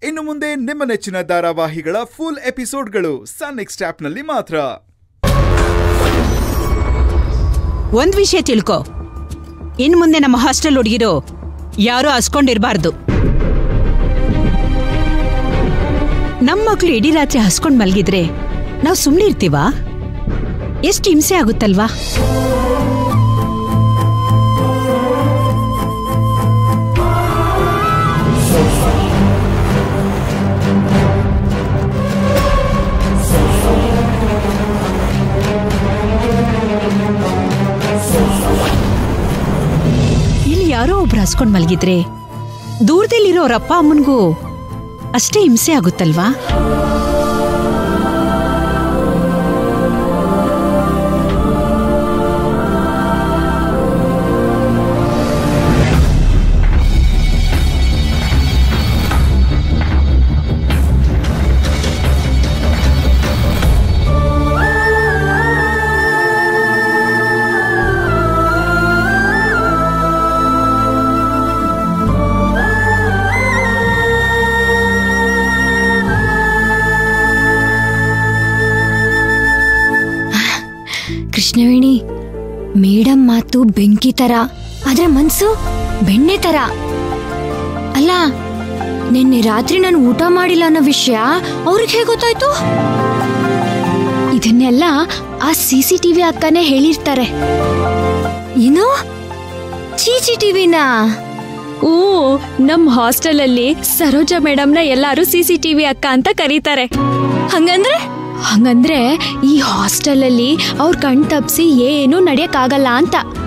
ಇನ್ನು ಮುಂದೆ ನಿಮ್ಮ ನೆಚ್ಚಿನ ಧಾರಾವಾಹಿಗಳ ಫುಲ್ ಎಪಿಸೋಡ್ಗಳು ಸನ್ ನೆಕ್ಸ್ಟ್ ಆಪ್ನಲ್ಲಿ ಮಾತ್ರ ಒಂದ್ ವಿಷಯ ತಿಳ್ಕೊ ಇನ್ ಮುಂದೆ ನಮ್ಮ ಹಾಸ್ಟೆಲ್ ಹುಡುಗಿರು ಯಾರೂ ಹಸ್ಕೊಂಡಿರ್ಬಾರ್ದು ನಮ್ಮ ಮಕ್ಳು ಇಡೀ ರಾತ್ರಿ ಹಸ್ಕೊಂಡ್ ಮಲ್ಗಿದ್ರೆ ನಾವು ಸುಮ್ಮನೆ ಇರ್ತೀವಾ ಎಷ್ಟು ಹಿಂಸೆ ಆಗುತ್ತಲ್ವಾ ಇಲ್ಲಿ ಯಾರೋ ಒಬ್ರು ಹಸ್ಕೊಂಡ್ ಮಲ್ಗಿದ್ರೆ ದೂರದಲ್ಲಿರೋರ ಅಪ್ಪ ಅಮ್ಮನ್ಗೂ ಅಷ್ಟೇ ಹಿಂಸೆ ಆಗುತ್ತಲ್ವಾ ಕೃಷ್ಣವೇಣಿ ಮೇಡಮ್ ಮಾತು ಬೆಂಕಿ ತರ ಆದ್ರೆ ಮನ್ಸು ಬೆಣ್ಣೆ ತರ ಅಲ್ಲ ನಿನ್ನೆ ರಾತ್ರಿ ನಾನು ಊಟ ಮಾಡಿಲ್ಲ ಅನ್ನೋ ವಿಷಯ ಅವ್ರಿಗೆ ಹೇಗೆ ಗೊತ್ತಾಯ್ತು ಇದನ್ನೆಲ್ಲ ಆ ಸಿ ಸಿ ಟಿವಿ ಅಕ್ಕನೇ ಹೇಳಿರ್ತಾರೆ ಏನು ಸಿ ಸಿ ಟಿವಿನಾ ಓ ನಮ್ ಹಾಸ್ಟೆಲ್ ಅಲ್ಲಿ ಸರೋಜಾ ಮೇಡಮ್ನ ಎಲ್ಲಾರು ಸಿ ಸಿ ಟಿವಿ ಅಕ್ಕ ಅಂತ ಕರೀತಾರೆ ಹಂಗಂದ್ರೆ ಹಂಗಂದ್ರೆ ಈ ಹಾಸ್ಟೆಲ್ ಅಲ್ಲಿ ಅವ್ರ ಕಣ್ ತಪ್ಸಿ ಏನು ನಡೆಯಕ್ಕಾಗಲ್ಲ ಅಂತ